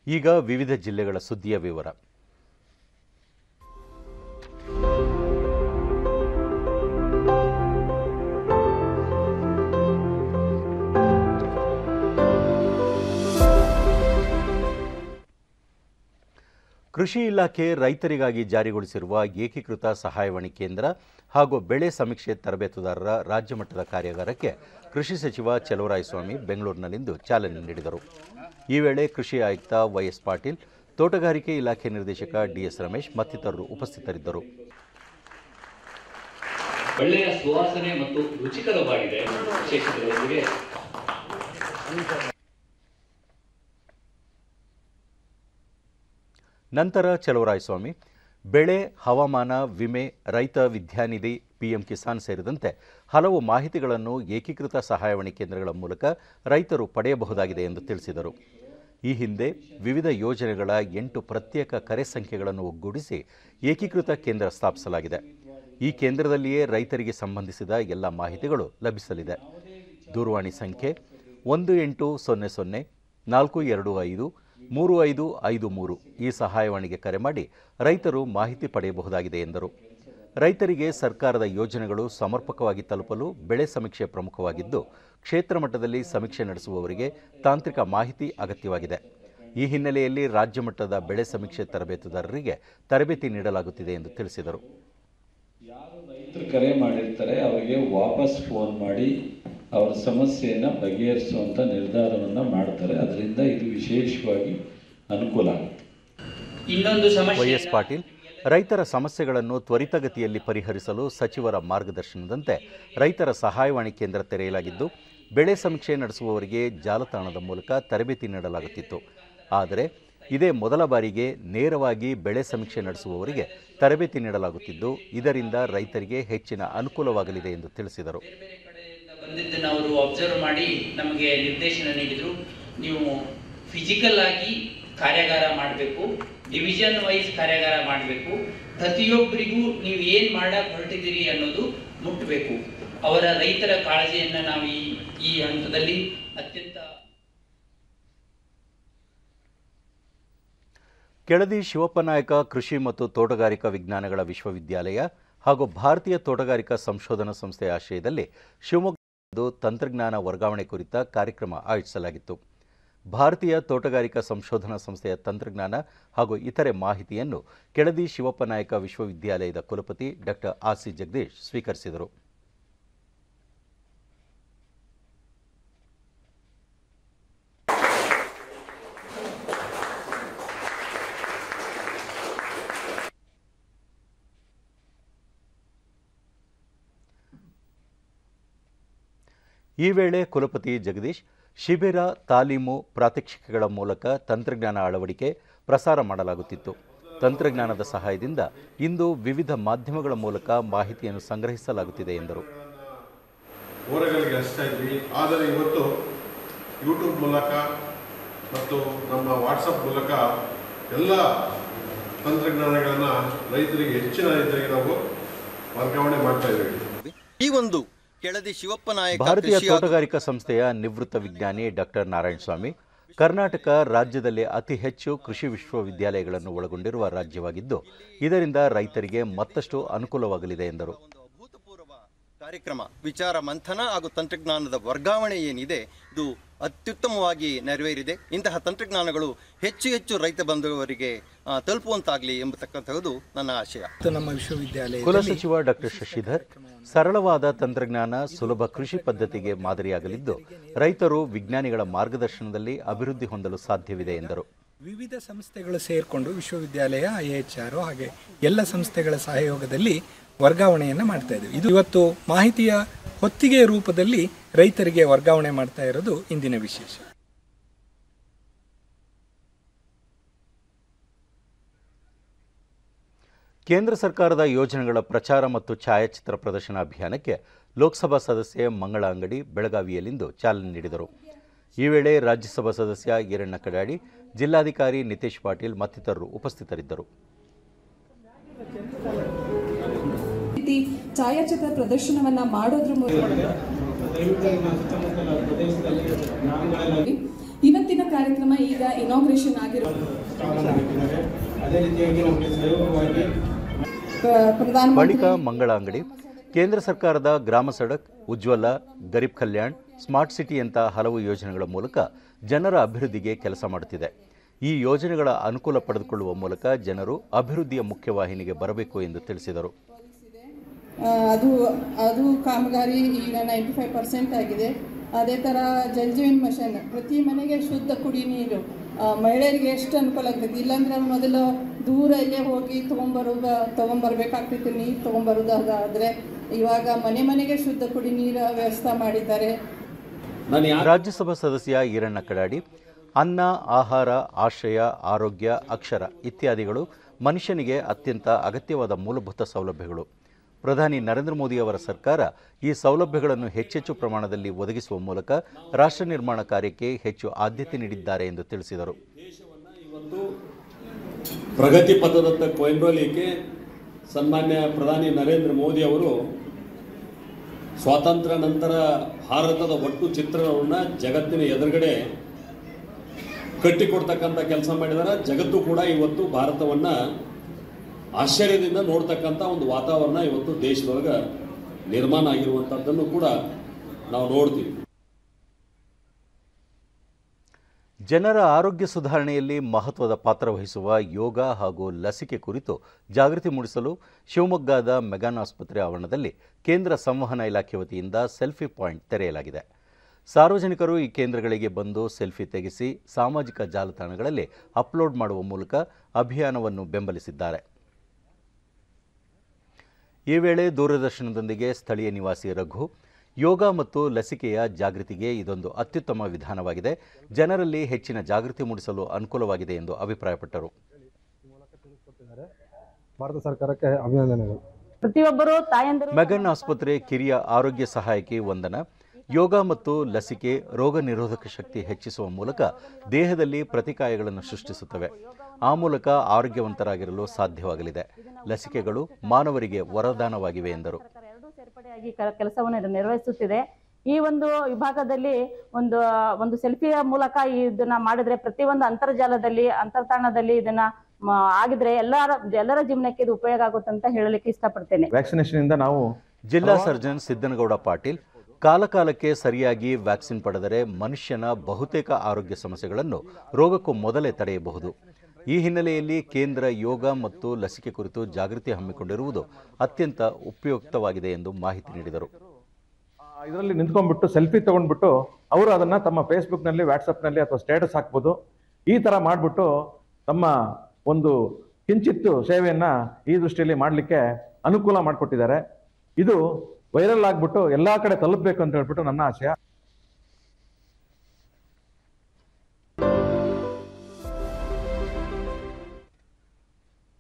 ಈಗ ವಿವಿಧ ಜಿಲ್ಲೆಗಳ ಸುದ್ದಿಯ ವಿವರ ಕೃಷಿ ಇಲಾಖೆ ರೈತರಿಗಾಗಿ ಜಾರಿಗೊಳಿಸಿರುವ ಏಕೀಕೃತ ಸಹಾಯವಾಣಿ ಕೇಂದ್ರ ಹಾಗೂ ಬೆಳೆ ಸಮೀಕ್ಷೆ ತರಬೇತುದಾರರ ರಾಜ್ಯ ಮಟ್ಟದ ಕಾರ್ಯಾಗಾರಕ್ಕೆ ಕೃಷಿ ಸಚಿವ ಚಲವರಾಯಸ್ವಾಮಿ ಬೆಂಗಳೂರಿನಲ್ಲಿಂದು ಚಾಲನೆ ನೀಡಿದರು ಈ ವೇಳೆ ಕೃಷಿ ಆಯುಕ್ತ ವೈಎಸ್ ಪಾಟೀಲ್ ತೋಟಗಾರಿಕೆ ಇಲಾಖೆ ನಿರ್ದೇಶಕ ಡಿಎಸ್ ರಮೇಶ್ ಮತ್ತಿತರರು ಉಪಸ್ಥಿತರಿದ್ದರು ಒಳ್ಳೆಯ ಸುವಾಸನೆ ಮತ್ತು ರುಚಿಕರವಾಗಿದೆ ವಿಶೇಷತೆಗಳೊಂದಿಗೆ ನಂತರ ಚಲವರಾಯಸ್ವಾಮಿ ಬೆಳೆ ಹವಾಮಾನ ವಿಮೆ ರೈತ ವಿದ್ಯಾನಿಧಿ ಪಿಎಂ ಕಿಸಾನ್ ಸೇರಿದಂತೆ ಹಲವು ಮಾಹಿತಿಗಳನ್ನು ಏಕೀಕೃತ ಸಹಾಯವಾಣಿ ಕೇಂದ್ರಗಳ ಮೂಲಕ ರೈತರು ಪಡೆಯಬಹುದಾಗಿದೆ ಎಂದು ತಿಳಿಸಿದರು ಈ ಹಿಂದೆ ವಿವಿಧ ಯೋಜನೆಗಳ ಎಂಟು ಪ್ರತ್ಯೇಕ ಕರೆ ಸಂಖ್ಯೆಗಳನ್ನು ಒಗ್ಗೂಡಿಸಿ ಏಕೀಕೃತ ಕೇಂದ್ರ ಸ್ಥಾಪಿಸಲಾಗಿದೆ ಈ ಕೇಂದ್ರದಲ್ಲಿಯೇ ರೈತರಿಗೆ ಸಂಬಂಧಿಸಿದ ಎಲ್ಲ ಮಾಹಿತಿಗಳು ಲಭಿಸಲಿದೆ ದೂರವಾಣಿ ಸಂಖ್ಯೆ ಒಂದು ಎಂಟು ಸೊನ್ನೆ ಸೊನ್ನೆ ನಾಲ್ಕು ಎರಡು ಐದು ಮೂರು ಐದು ಐದು ಮೂರು ಈ ಸಹಾಯವಾಣಿಗೆ ಕರೆ ಮಾಡಿ ರೈತರು ಮಾಹಿತಿ ಪಡೆಯಬಹುದಾಗಿದೆ ಎಂದರು ರೈತರಿಗೆ ಸರ್ಕಾರದ ಯೋಜನೆಗಳು ಸಮರ್ಪಕವಾಗಿ ತಲುಪಲು ಬೆಳೆ ಸಮೀಕ್ಷೆ ಪ್ರಮುಖವಾಗಿದ್ದು ಕ್ಷೇತ್ರ ಮಟ್ಟದಲ್ಲಿ ಸಮೀಕ್ಷೆ ನಡೆಸುವವರಿಗೆ ತಾಂತ್ರಿಕ ಮಾಹಿತಿ ಅಗತ್ಯವಾಗಿದೆ ಈ ಹಿನ್ನೆಲೆಯಲ್ಲಿ ರಾಜ್ಯ ಮಟ್ಟದ ಬೆಳೆ ಸಮೀಕ್ಷೆ ತರಬೇತುದಾರರಿಗೆ ತರಬೇತಿ ನೀಡಲಾಗುತ್ತಿದೆ ಎಂದು ತಿಳಿಸಿದರು ರೈತರು ಕರೆ ಮಾಡಿರ್ತಾರೆ ಅವರಿಗೆ ವಾಪಸ್ ಫೋನ್ ಮಾಡಿ ಅವರ ಸಮಸ್ಯೆಯನ್ನು ಬಗೆಹರಿಸುವಂಥ ನಿರ್ಧಾರವನ್ನು ಮಾಡ್ತಾರೆ ಅದರಿಂದ ಇದು ವಿಶೇಷವಾಗಿ ಅನುಕೂಲ ಆಗುತ್ತೆ ಇನ್ನೊಂದು ವೈಎಸ್ ಪಾಟೀಲ್ ರೈತರ ಸಮಸ್ಯೆಗಳನ್ನು ತ್ವರಿತಗತಿಯಲ್ಲಿ ಪರಿಹರಿಸಲು ಸಚಿವರ ಮಾರ್ಗದರ್ಶನದಂತೆ ರೈತರ ಸಹಾಯವಾಣಿ ಕೇಂದ್ರ ತೆರೆಯಲಾಗಿದ್ದು ಬೆಳೆ ಸಮೀಕ್ಷೆ ನಡೆಸುವವರಿಗೆ ಜಾಲತಾಣದ ಮೂಲಕ ತರಬೇತಿ ನೀಡಲಾಗುತ್ತಿತ್ತು ಆದರೆ ಇದೇ ಮೊದಲ ಬಾರಿಗೆ ನೇರವಾಗಿ ಬೆಳೆ ಸಮೀಕ್ಷೆ ನಡೆಸುವವರಿಗೆ ತರಬೇತಿ ನೀಡಲಾಗುತ್ತಿದ್ದು ಇದರಿಂದ ರೈತರಿಗೆ ಹೆಚ್ಚಿನ ಅನುಕೂಲವಾಗಲಿದೆ ಎಂದು ತಿಳಿಸಿದರು ಬಂದಿದ್ದನ್ನು ಅವರು ಅಬ್ಸರ್ವ್ ಮಾಡಿ ನಮಗೆ ನಿರ್ದೇಶನ ನೀಡಿದರು ನೀವು ಫಿಸಿಕಲ್ ಆಗಿ ಕಾರ್ಯಾಗಾರ ಮಾಡಬೇಕು ಡಿವಿಷನ್ ವೈಸ್ ಕಾರ್ಯಾಗಾರ ಮಾಡಬೇಕು ಪ್ರತಿಯೊಬ್ಬರಿಗೂ ನೀವು ಏನು ಮಾಡಕ್ಕೆ ಹೊರಟಿದ್ದೀರಿ ಅನ್ನೋದು ಮುಟ್ಟಬೇಕು ಅವರ ರೈತರ ಕಾಳಜಿಯನ್ನು ನಾವು ಈ ಈ ಹಂತದಲ್ಲಿ ಅತ್ಯಂತ ಕೆಳದಿ ಶಿವಪ್ಪನಾಯಕ ಕೃಷಿ ಮತ್ತು ತೋಟಗಾರಿಕಾ ವಿಜ್ಞಾನಗಳ ವಿಶ್ವವಿದ್ಯಾಲಯ ಹಾಗೂ ಭಾರತೀಯ ತೋಟಗಾರಿಕಾ ಸಂಶೋಧನಾ ಸಂಸ್ಥೆಯ ಆಶ್ರಯದಲ್ಲಿ ಶಿವಮೊಗ್ಗದ್ದು ತಂತ್ರಜ್ಞಾನ ವರ್ಗಾವಣೆ ಕುರಿತ ಕಾರ್ಯಕ್ರಮ ಆಯೋಜಿಸಲಾಗಿತ್ತು ಭಾರತೀಯ ತೋಟಗಾರಿಕಾ ಸಂಶೋಧನಾ ಸಂಸ್ಥೆಯ ತಂತ್ರಜ್ಞಾನ ಹಾಗೂ ಇತರೆ ಮಾಹಿತಿಯನ್ನು ಕೆಳದಿ ಶಿವಪ್ಪನಾಯಕ ವಿಶ್ವವಿದ್ಯಾಲಯದ ಕುಲಪತಿ ಡಾಕ್ಟರ್ ಆರ್ ಸಿ ಜಗದೀಶ್ ಸ್ವೀಕರಿಸಿದರು ಈ ವೇಳೆ ಕುಲಪತಿ ಜಗದೀಶ್ ಶಿಬಿರ ತಾಲೀಮು ಪ್ರಾತ್ಯಕ್ಷಿಕೆಗಳ ಮೂಲಕ ತಂತ್ರಜ್ಞಾನ ಅಳವಡಿಕೆ ಪ್ರಸಾರ ಮಾಡಲಾಗುತ್ತಿತ್ತು ತಂತ್ರಜ್ಞಾನದ ಸಹಾಯದಿಂದ ಇಂದು ವಿವಿಧ ಮಾಧ್ಯಮಗಳ ಮೂಲಕ ಮಾಹಿತಿಯನ್ನು ಸಂಗ್ರಹಿಸಲಾಗುತ್ತಿದೆ ಎಂದರು ಊರುಗಳಿಗೆ ಹಚ್ತಾ ಇದ್ವಿ ಆದರೆ ಇವತ್ತು ಯೂಟ್ಯೂಬ್ ಮೂಲಕ ಮತ್ತು ನಮ್ಮ ವಾಟ್ಸಪ್ ಮೂಲಕ ಎಲ್ಲ ತಂತ್ರಜ್ಞಾನಗಳನ್ನು ರೈತರಿಗೆ ಹೆಚ್ಚಿನ ರೈತರಿಗೆ ನಾವು ವರ್ಗಾವಣೆ ಮಾಡ್ತಾ ಇದ್ದೀವಿ ಈ ಒಂದು ಕೆಳದಿ ಶಿವಪ್ಪ ನಾಯಕ ಭಾರತೀಯ ಕೃಷಿ ಹಾಗೂ ತೋಟಗಾರಿಕಾ ಸಂಸ್ಥೆಯ ನಿವೃತ್ತ ವಿಜ್ಞಾನಿ ಡಾಕ್ಟರ್ ನಾರಾಯಣ ಸ್ವಾಮಿ ಕರ್ನಾಟಕ ರಾಜ್ಯದಲ್ಲಿ ಅತಿ ಹೆಚ್ಚು ಕೃಷಿ ವಿಶ್ವವಿದ್ಯಾಲಯಗಳನ್ನು ಒಳಗೊಂಡಿರುವ ರಾಜ್ಯವಾಗಿದ್ದು ಇದರಿಂದ ರೈತರಿಗೆ ಮತ್ತಷ್ಟು ಅನುಕೂಲವಾಗಲಿದೆ ಎಂದರು ಒಂದು ಅಭೂತಪೂರ್ವ ಕಾರ್ಯಕ್ರಮ ವಿಚಾರ ಮಂಥನ ಹಾಗೂ ತಂತ್ರಜ್ಞಾನದ ವರ್ಗಾವಣೆ ಏನಿದೆ ಇದು ಅತ್ಯುತ್ತಮವಾಗಿ ನೆರವೇರಿದೆ ಇಂತಹ ತಂತ್ರಜ್ಞಾನಗಳು ಹೆಚ್ಚು ಹೆಚ್ಚು ರೈತ ಬಂಧುವರಿಗೆ ಆ, ತಲುಪುವಂತಾಗಲಿ ಎಂಬತಕ್ಕಂಥದ್ದು ನನ್ನ ಆಶಯ ಮತ್ತು ನಮ್ಮ ವಿಶ್ವವಿದ್ಯಾಲಯ ಕುಲಸಚಿವ ಡಾಕ್ಟರ್ ಶಶಿಧರ್ ಸರಳವಾದ ತಂತ್ರಜ್ಞಾನ ಸುಲಭ ಕೃಷಿ ಪದ್ಧತಿಗೆ ಮಾದರಿಯಾಗಲಿದ್ದು ರೈತರು ವಿಜ್ಞಾನಿಗಳ ಮಾರ್ಗದರ್ಶನದಲ್ಲಿ ಅಭಿವೃದ್ಧಿ ಹೊಂದಲು ಸಾಧ್ಯವಿದೆ ಎಂದರು ವಿವಿಧ ಸಂಸ್ಥೆಗಳು ಸೇರಿಕೊಂಡು ವಿಶ್ವವಿದ್ಯಾಲಯ ಐ ಎಚ್ ಆರ್ ಹಾಗೆ ಎಲ್ಲ ಸಂಸ್ಥೆಗಳ ಸಹಯೋಗದಲ್ಲಿ ವರ್ಗಾವಣೆಯನ್ನು ಮಾಡ್ತಾ ಇದ್ದೀವಿ ಇದು ಇವತ್ತು ಮಾಹಿತಿಯ ಹೊತ್ತಿಗೆ ರೂಪದಲ್ಲಿ ರೈತರಿಗೆ ವರ್ಗಾವಣೆ ಮಾಡ್ತಾ ಇರೋದು ಇಂದಿನ ವಿಶೇಷ ಕೇಂದ್ರ ಸರ್ಕಾರದ ಯೋಜನೆಗಳ ಪ್ರಚಾರ ಮತ್ತು ಛಾಯಾಚಿತ್ರ ಪ್ರದರ್ಶನ ಅಭಿಯಾನಕ್ಕೆ ಲೋಕಸಭಾ ಸದಸ್ಯೆ ಮಂಗಳ ಅಂಗಡಿ ಬೆಳಗಾವಿಯಲ್ಲಿಂದು ಚಾಲನೆ ನೀಡಿದರು ಈ ವೇಳೆ ರಾಜ್ಯಸಭಾ ಸದಸ್ಯ ಈರಣ್ಣ ಕಡಾಡಿ ಜಿಲ್ಲಾಧಿಕಾರಿ ನಿತೇಶ್ ಪಾಟೀಲ್ ಮತ್ತಿತರರು ಉಪಸ್ಥಿತರಿದ್ದರು ರೀತಿ ಛಾಯಾಚಿತ್ರ ಪ್ರದರ್ಶನವನ್ನ ಮಾಡೋದ್ರ ಮೂಲಕ ಇವತ್ತಿನ ಮುಂದಿನ ಕಾರ್ಯಕ್ರಮ ಈಗ ಇನಾಗ್ರೇಷನ್ ಆಗಿರೋದು ಅದೇ ರೀತಿಯಾಗಿ ನಮಗೆ ಸಹಯೋಗವಾಗಿ ಪ್ರ- ಪ್ರಧಾನಮಂತ್ರಿ ಬಳಿಕ ಮಂಗಳ ಅಂಗಡಿ ಕೇಂದ್ರ ಸರ್ಕಾರದ ಗ್ರಾಮ ಸಡಕ್ ಉಜ್ವಲ ಗರೀಬ್ ಕಲ್ಯಾಣ್ ಸ್ಮಾರ್ಟ್ ಸಿಟಿಯಂಥ ಹಲವು ಯೋಜನೆಗಳ ಮೂಲಕ ಜನರ ಅಭಿವೃದ್ಧಿಗೆ ಕೆಲಸ ಮಾಡುತ್ತಿದೆ ಈ ಯೋಜನೆಗಳ ಅನುಕೂಲ ಪಡೆದುಕೊಳ್ಳುವ ಮೂಲಕ ಜನರು ಅಭಿವೃದ್ಧಿಯ ಮುಖ್ಯವಾಹಿನಿಗೆ ಬರಬೇಕು ಎಂದು ತಿಳಿಸಿದರು ಆ, ಅದು ಅದು ಕಾಮಗಾರಿ ಈಗ ನೈಂಟಿ ಫೈವ್ ಪರ್ಸೆಂಟ್ ಆಗಿದೆ ಅದೇ ಥರ ಜಲ್ ಜೀವನ್ ಮಿಷನ್ ಪ್ರತಿ ಮನೆಗೆ ಶುದ್ಧ ಕುಡಿ ನೀರು ಆ, ಮಹಿಳೆಯರಿಗೆ ಎಷ್ಟು ಅನುಕೂಲ ಆಗ್ತೈತಿ ಇಲ್ಲಾಂದ್ರೆ ಮೊದಲು ದೂರ ಇಲ್ಲೇ ಹೋಗಿ ತೊಗೊಂಬರೋದು ತೊಗೊಂಬರ್ಬೇಕಾಗ್ತಿತ್ತು ನೀರು ತೊಗೊಂಬರೋದು ಅದಾದರೆ ಇವಾಗ ಮನೆ ಮನೆಗೆ ಶುದ್ಧ ಕುಡಿ ನೀರು ವ್ಯವಸ್ಥೆ ಮಾಡಿದ್ದಾರೆ ರಾಜ್ಯಸಭಾ ಸದಸ್ಯ ಈರಣ್ಣ ಕಡಾಡಿ ಅನ್ನ ಆಹಾರ ಆಶ್ರಯ ಆರೋಗ್ಯ ಅಕ್ಷರ ಇತ್ಯಾದಿಗಳು ಮನುಷ್ಯನಿಗೆ ಅತ್ಯಂತ ಅಗತ್ಯವಾದ ಮೂಲಭೂತ ಸೌಲಭ್ಯಗಳು ಪ್ರಧಾನಿ ನರೇಂದ್ರ ಮೋದಿ ಅವರ ಸರ್ಕಾರ ಈ ಸೌಲಭ್ಯಗಳನ್ನು ಹೆಚ್ಚೆಚ್ಚು ಪ್ರಮಾಣದಲ್ಲಿ ಒದಗಿಸುವ ಮೂಲಕ ರಾಷ್ಟ್ರ ನಿರ್ಮಾಣ ಕಾರ್ಯಕ್ಕೆ ಹೆಚ್ಚು ಆದ್ಯತೆ ನೀಡಿದ್ದಾರೆ ಎಂದು ತಿಳಿಸಿದರು ಇವತ್ತು ಪ್ರಗತಿ ಪಥದತ್ತ ಕೊಂಡೊಯ್ಯಲಿಕ್ಕೆ ಸನ್ಮಾನ್ಯ ಪ್ರಧಾನಿ ನರೇಂದ್ರ ಮೋದಿ ಅವರು ಸ್ವಾತಂತ್ರ್ಯ ನಂತರ ಭಾರತದ ಒಟ್ಟು ಚಿತ್ರಣವನ್ನು ಜಗತ್ತಿನ ಎದುರುಗಡೆ ಕಟ್ಟಿಕೊಡ್ತಕ್ಕಂಥ ಕೆಲಸ ಮಾಡಿದ್ದಾರೆ ಜಗತ್ತು ಕೂಡ ಇವತ್ತು ಭಾರತವನ್ನು ಆಶ್ಚರ್ಯದಿಂದ ನೋಡ್ತಕ್ಕಂಥ ಒಂದು ವಾತಾವರಣ ಇವತ್ತು ದೇಶದೊಳಗೆ ನಿರ್ಮಾಣ ಆಗಿರುವಂಥದ್ದನ್ನು ಕೂಡ ನಾವು ನೋಡ್ತೀವಿ ಜನರ ಆರೋಗ್ಯ ಸುಧಾರಣೆಯಲ್ಲಿ ಮಹತ್ವದ ಪಾತ್ರ ವಹಿಸುವ ಯೋಗ ಹಾಗೂ ಲಸಿಕೆ ಕುರಿತು ಜಾಗೃತಿ ಮೂಡಿಸಲು ಶಿವಮೊಗ್ಗದ ಮೆಗಾನ್ ಆಸ್ಪತ್ರೆ ಆವರಣದಲ್ಲಿ ಕೇಂದ್ರ ಸಂವಹನ ಇಲಾಖೆ ವತಿಯಿಂದ ಸೆಲ್ಫಿ ಪಾಯಿಂಟ್ ತೆರೆಯಲಾಗಿದೆ ಸಾರ್ವಜನಿಕರು ಈ ಕೇಂದ್ರಗಳಿಗೆ ಬಂದು ಸೆಲ್ಫಿ ತೆಗೆಸಿ ಸಾಮಾಜಿಕ ಜಾಲತಾಣಗಳಲ್ಲಿ ಅಪ್ಲೋಡ್ ಮಾಡುವ ಮೂಲಕ ಅಭಿಯಾನವನ್ನು ಬೆಂಬಲಿಸಿದ್ದಾರೆ ಈ ವೇಳೆ ದೂರದರ್ಶನದೊಂದಿಗೆ ಸ್ಥಳೀಯ ನಿವಾಸಿ ರಘು ಯೋಗ ಮತ್ತು ಲಸಿಕೆಯ ಜಾಗೃತಿಗೆ ಇದೊಂದು ಅತ್ಯುತ್ತಮ ವಿಧಾನವಾಗಿದೆ ಜನರಲ್ಲಿ ಹೆಚ್ಚಿನ ಜಾಗೃತಿ ಮೂಡಿಸಲು ಅನುಕೂಲವಾಗಿದೆ ಎಂದು ಅಭಿಪ್ರಾಯಪಟ್ಟರು ಭಾರತ ಸರ್ಕಾರಕ್ಕೆ ಅಭಿನಂದನೆಗಳು ಪ್ರತಿಯೊಬ್ಬರು ತಾಯಂದಿರು ಮೆಗನ್ ಆಸ್ಪತ್ರೆ ಕಿರಿಯ ಆರೋಗ್ಯ ಸಹಾಯಕಿ ವಂದನ ಯೋಗ ಮತ್ತು ಲಸಿಕೆ ರೋಗ ನಿರೋಧಕ ಶಕ್ತಿ ಹೆಚ್ಚಿಸುವ ಮೂಲಕ ದೇಹದಲ್ಲಿ ಪ್ರತಿಕಾಯಗಳನ್ನು ಸೃಷ್ಟಿಸುತ್ತವೆ ಆ ಮೂಲಕ ಆರೋಗ್ಯವಂತರಾಗಿರಲು ಸಾಧ್ಯವಾಗಲಿದೆ ಲಸಿಕೆಗಳು ಮಾನವರಿಗೆ ವರದಾನವಾಗಿವೆ ಎಂದರು ಎರಡೂ ಸೇರ್ಪಡೆಯಾಗಿ ಕ- ಕೆಲಸವನ್ನು ಇದು ನಿರ್ವಹಿಸುತ್ತಿದೆ ಈ ಒಂದು ವಿಭಾಗದಲ್ಲಿ ಒಂದು ಒಂದು ಸೆಲ್ಫಿಯ ಮೂಲಕ ಇದನ್ನ ಮಾಡಿದ್ರೆ ಪ್ರತಿಯೊಂದು ಅಂತರ್ಜಾಲದಲ್ಲಿ ಅಂತರ್ತಾಣದಲ್ಲಿ ಇದನ್ನ ಮ- ಆಗಿದ್ರೆ ಎಲ್ಲರ ಎಲ್ಲರ ಜೀವನಕ್ಕೆ ಇದು ಉಪಯೋಗ ಆಗುತ್ತೆ ಅಂತ ಹೇಳಲಿಕ್ಕೆ ಇಷ್ಟಪಡ್ತೇನೆ ವ್ಯಾಕ್ಸಿನೇಷನ್ ಇಂದ ನಾವು ಜಿಲ್ಲಾ ಸರ್ಜನ್ ಸಿದ್ದನಗೌಡ ಪಾಟೀಲ್ ಕಾಲಕಾಲಕ್ಕೆ ಸರಿಯಾಗಿ ವ್ಯಾಕ್ಸಿನ್ ಪಡೆದರೆ ಮನುಷ್ಯನ ಬಹುತೇಕ ಆರೋಗ್ಯ ಸಮಸ್ಯೆಗಳನ್ನು ರೋಗಕ್ಕೂ ಮೊದಲೇ ತಡೆಯಬಹುದು ಈ ಹಿನ್ನೆಲೆಯಲ್ಲಿ ಕೇಂದ್ರ ಯೋಗ ಮತ್ತು ಲಸಿಕೆ ಕುರಿತು ಜಾಗೃತಿ ಹಮ್ಮಿಕೊಂಡಿರುವುದು ಅತ್ಯಂತ ಉಪಯುಕ್ತವಾಗಿದೆ ಎಂದು ಮಾಹಿತಿ ನೀಡಿದರು ಇದರಲ್ಲಿ ನಿಂತ್ಕೊಂಡ್ಬಿಟ್ಟು ಸೆಲ್ಫಿ ತಗೊಂಡ್ಬಿಟ್ಟು ಅವರು ಅದನ್ನ ತಮ್ಮ ಫೇಸ್ಬುಕ್ನಲ್ಲಿ ವಾಟ್ಸಪ್ನಲ್ಲಿ ಅಥವಾ ಸ್ಟೇಟಸ್ ಹಾಕ್ಬೋದು ಈ ತರ ಮಾಡ್ಬಿಟ್ಟು ತಮ್ಮ ಒಂದು ಕಿಂಚಿತ್ತು ಸೇವೆಯನ್ನ ಈ ದೃಷ್ಟಿಯಲ್ಲಿ ಮಾಡಲಿಕ್ಕೆ ಅನುಕೂಲ ಮಾಡಿಕೊಟ್ಟಿದ್ದಾರೆ ಇದು ವೈರಲ್ ಆಗ್ಬಿಟ್ಟು ಎಲ್ಲಾ ಕಡೆ ತಲುಪಬೇಕು ಅಂತ ಹೇಳ್ಬಿಟ್ಟು ನನ್ನ ಆಶಯ